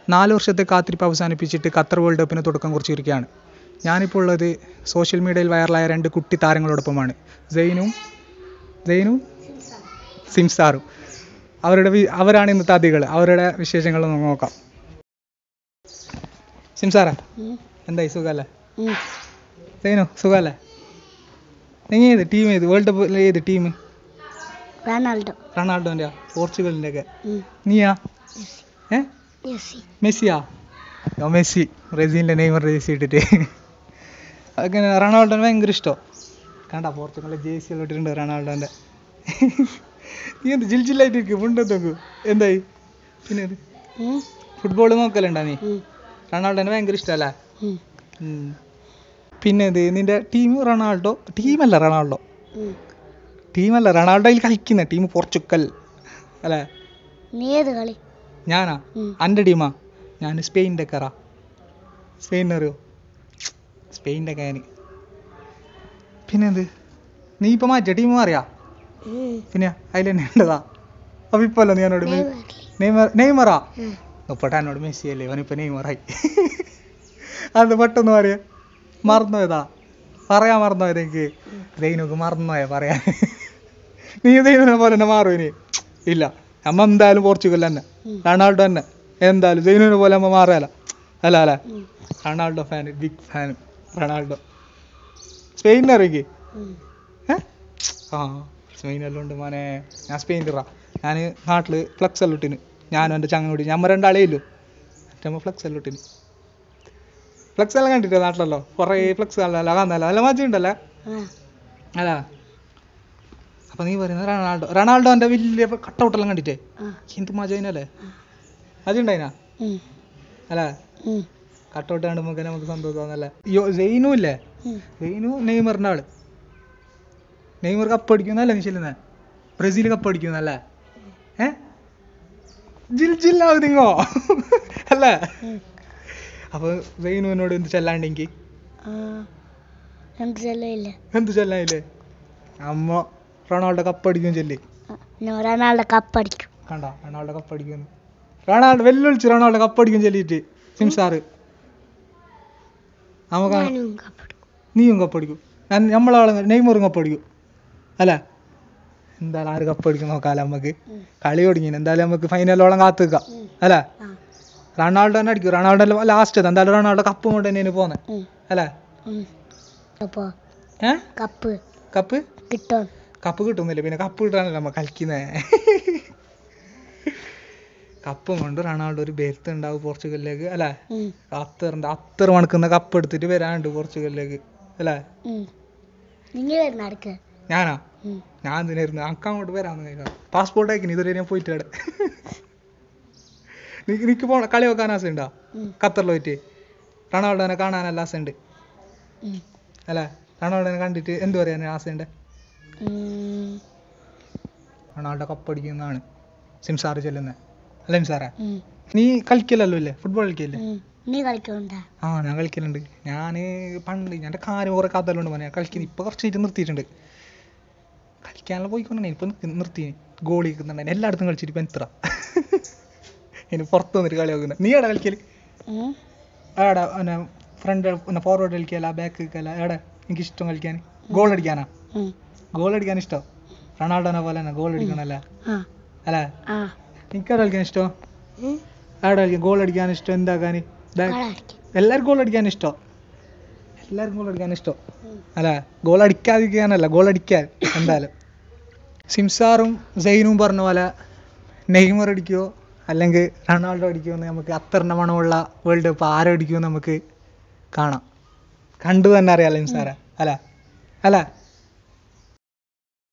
നാല് വർഷത്തെ കാത്തിരിപ്പ് അവസാനിപ്പിച്ചിട്ട് ഖത്തർ വേൾഡ് കപ്പിന് തുടക്കം കുറിച്ചിരിക്കുകയാണ് ഞാനിപ്പോൾ ഉള്ളത് സോഷ്യൽ മീഡിയയിൽ വൈറലായ രണ്ട് കുട്ടി താരങ്ങളോടൊപ്പമാണ് സെയിനും സെയിനും സിംസാറും അവരുടെ വി- അവരാണ് ഇന്നത്തെ അതിഥികൾ അവരുടെ വിശേഷങ്ങൾ നമുക്ക് നോക്കാം സിംസാറ എന്തായി സുഖമല്ലേ സെയിനു സുഖമല്ലേ നിങ്ങൾ ഏത് ടീം ഏത് വേൾഡ് കപ്പ് ഏത് ടീം റൊണാൾഡോ റൊണാൾഡോൻ്റെയാ പോർച്ചുഗലിൻ്റെ ഒക്കെ നീയാ ഏ മെസ്സി മെസ്സിയാ ഓ മെസ്സി ബ്രസീലിൻ്റെ നെയ്മർ ജേഴ്സി ഇട്ടിട്ട് അങ്ങനെ റൊണാൾഡോനെ ഭയങ്കര ഇഷ്ടം കണ്ട പോർച്ചുഗലിൻ്റെ ജേഴ്സി എല്ലാം ഇട്ടിട്ടുണ്ട് റൊണാൾഡോൻ്റെ നീ എന്ത് ജിൽ ജില്ലായിട്ട് ഇരിക്കും മുണ്ടത്ത് നോക്കൂ എന്തായി പിന്നെ ഇത് ഫുട്ബോൾ നോക്കലുണ്ടാ നീ റൊണാൾഡോനെ ഭയങ്കര ഇഷ്ടമല്ലേ ഉം. പിന്നെ ഇത് നിന്റെ ടീം റൊണാൾഡോ ടീമല്ല റൊണാൾഡോ ടീമല്ല റൊണാൾഡോയിൽ കളിക്കുന്ന ടീം പോർച്ചുഗൽ അല്ലേ നീ ഏത് കളി ഞാനാ ഉം. എൻ്റെ ടീമാ ഞാൻ സ്പെയിൻ്റെ കറ സ്പെയിൻ അറിയോ സ്പെയിൻ്റെ ഞാൻ പിന്നെ എന്ത് നീ ഇപ്പം മാറ്റിയ ടീം മാറിയാ പിന്നെ അതിൽ തന്നെ ഉണ്ടതാ അപ്പം ഇപ്പോൾ അല്ല നീ എന്നോട് മെ- നെയ്മർ നെയ്മറാ ഇപ്പോട്ടെ എന്നോട് മെസ്സി അല്ലേ അവനിപ്പോൾ നെയ്മറായി അത് പെട്ടെന്ന് പറയാ മറന്നുപോയതാ പറയാൻ മറന്നുപോയത് എനിക്ക് ദൈനക്ക് മറന്നുപോയ പറയാൻ നീ ദൈവനെ പോലെ തന്നെ മാറും ഇനി ഇല്ല അമ്മ എന്തായാലും പോർച്ചുഗൽ തന്നെ റൊണാൾഡോ തന്നെ എന്തായാലും ദൈനുവിനെ പോലെ അമ്മ മാറിയല്ല അല്ല അല്ല Ronaldo fan big fan Ronaldo സ്പെയിനിനെ അറിയിക്കേ ഏ ആ സ്പെയിനെല്ലാം ഉണ്ട് മോനെ ഞാൻ സ്പെയിനിറാ ഞാൻ നാട്ടിൽ ഫ്ലക്സ് എല്ലാം ഇട്ടിന് ഞാനും എൻ്റെ ചങ്ങനോടി ഞമ്മ രണ്ടാളേ ഇല്ലു മറ്റമ്മ ഫ്ലക്സ് എല്ലാം ഇട്ടിന് ഫ്ലക്സ് എല്ലാം കണ്ടിട്ടോ നാട്ടിലല്ലോ കുറേ ഫ്ലക്സ് അല്ല കാണുന്നല്ലോ നല്ല മജ ഉണ്ടല്ലേ അല്ല അപ്പൊ നീ പറയുന്നത് റൊണാൾഡോ റൊണാൾഡോന്റെ വലിയ കട്ടൗട്ടെല്ലാം കണ്ടിട്ടേ എന്ത് മജ അതിനല്ലേ അതുണ്ടായിനാ അല്ല കട്ടൗട്ട് കാണുമ്പോൾ നമുക്ക് സന്തോഷം തോന്നല്ലേ യോ ജെയിനും ഇല്ലേ ജെയിനു നെയ്മറിന്റെ ആള് നെയ്മർ കപ്പ് അടിക്കുന്നല്ലേ നീ ചെല്ലുന്നേ ബ്രസീൽ കപ്പ് അടിക്കുന്നല്ലേ ഏ ജിൽ ജില്ലാവും നിങ്ങോ അല്ലേ അപ്പൊ ജെയിനു എന്നോട് എന്ത് ചെല്ലാണ്ടെങ്കിൽ എന്ത് ചെല്ലില്ല എന്ത് ചെല്ലാനില്ലേ അമ്മ റൊണാൾഡോ കപ്പ് അടിക്കും ചെല്ലി റൊണാൾഡോ കപ്പടിക്കും കണ്ട റൊണാൾഡോ കപ്പ് അടിക്കുന്നു റൊണാൾഡോ വെല്ലുവിളിച്ച് റൊണാൾഡോ കപ്പ് അടിക്കും ചെല്ലിയിട്ട് സിംസാറ് നമുക്ക് കപ്പടിക്കും നീയും കപ്പടിക്കും ഞാൻ നമ്മളാളെ നെയ്മറും കപ്പടിക്കും അല്ല എന്തായാലും ആര് കപ്പടിക്കും നോക്കാലോ നമുക്ക് കളി തുടങ്ങി എന്തായാലും നമുക്ക് ഫൈനലോളം കാത്തു നിൽക്കാം അല്ല റൊണാൾഡോ തന്നെ അടിക്കും റൊണാൾഡോ ലാസ്റ്റ് എന്തായാലും റൊണാൾഡോ കപ്പ് കൊണ്ട് തന്നെയാണ് പോകുന്നത് അല്ല അപ്പോ ഏ കപ്പ് കപ്പ് കിട്ടും കപ്പ് കിട്ടുന്നില്ല പിന്നെ കപ്പ് കിട്ടാനല്ല നമ്മ കളിക്കുന്നേ കപ്പും കൊണ്ട് റൊണാൾഡോ ഒരു ബെർത്ത് ഉണ്ടാവും പോർച്ചുഗലിലേക്ക് അല്ലേ അത്തറിന്റെ അത്തർ മണക്കുന്ന കപ്പ് എടുത്തിട്ട് വരാനുണ്ട് പോർച്ചുഗലിലേക്ക് അല്ലേ നിങ്ങൾ വരുന്ന അടുക്ക് ഞാനാ ഞാൻ ഇതിനായിരുന്നു അനക്ക് അങ്ങോട്ട് വരാന്ന് കേൾക്കാം പാസ്പോർട്ട് അയക്കുന്നു ഇതുവരെ ഞാൻ പോയിട്ട് അവിടെ നിനക്ക് പോണ കളി വെക്കാൻ ആസ ഉണ്ടോ ഖത്തറിൽ പോയിട്ട് റൊണാൾഡോനെ കാണാനല്ല ആസ ഉണ്ട് അല്ലേ റൊണാൾഡോനെ കണ്ടിട്ട് എന്ത് പറയാൻ ആസയുണ്ട് റൊണാൾഡോ കപ്പടിക്കുന്നതാണ് സിംസാറ് ചെല്ലുന്നത് അല്ല സിംസാറേ നീ കളിക്കലല്ലോ ഇല്ലേ ഫുട്ബോൾ കളിക്കല്ലേ നീ കളിക്കണ്ടാ ആ ഞാൻ കളിക്കലുണ്ട് ഞാൻ പണ്ട് എൻ്റെ കാര്യം കുറേ കഥകളുണ്ട് മോനെ ഞാൻ കളിക്കുന്നത് ഇപ്പം കുറച്ചായിട്ട് നിർത്തിയിട്ടുണ്ട് കളിക്കാനുള്ള പോയിക്കൊണ്ടാണ് ഇപ്പം നിർത്തി ഗോളി നിൽക്കുന്നുണ്ട് എല്ലായിടത്തും കളിച്ചിട്ട് ഇപ്പം എത്ര ഇനി പുറത്ത് വന്നിട്ട് കളി നോക്കുന്നത് നീ എവിടെ കളിക്കല് എവിടെ പിന്നെ ഫ്രണ്ട് പിന്നെ ഫോർവേഡ് കളിക്കല ബാക്ക് കളിക്കല എവിടെ എനിക്ക് ഇഷ്ടം കളിക്കാൻ ഗോൾ അടിക്കാനാ ഗോൾ അടിക്കാൻ ഇഷ്ടം റൊണാൾഡോനെ പോലെ തന്നെ ഗോൾ അടിക്കണല്ലേ അല്ലേ എനിക്കവിടെ കളിക്കാൻ ഇഷ്ടം എവിടെ കളിക്കാൻ ഗോൾ അടിക്കാൻ ഇഷ്ടം എന്താക്കാൻ എല്ലാവർക്കും ഗോൾ അടിക്കാൻ ഇഷ്ടം എല്ലാവർക്കും ഗോൾ അടിക്കാൻ ഇഷ്ടം അല്ല ഗോൾ അടിക്കാതിരിക്കാനല്ല ഗോൾ അടിക്കാൻ എന്തായാലും സിംസാറും സൈനും പറഞ്ഞ പോലെ നെയ്മർ അടിക്കുമോ അല്ലെങ്കിൽ റൊണാൾഡോ അടിക്കുമോ എന്ന് നമുക്ക് അത്തറിൻ്റെ മണമുള്ള വേൾഡ് കപ്പ് ആരടിക്കുമോ നമുക്ക് കാണാം കണ്ടു തന്നെ അറിയാലോ സിംസാറെ അല്ല അല്ല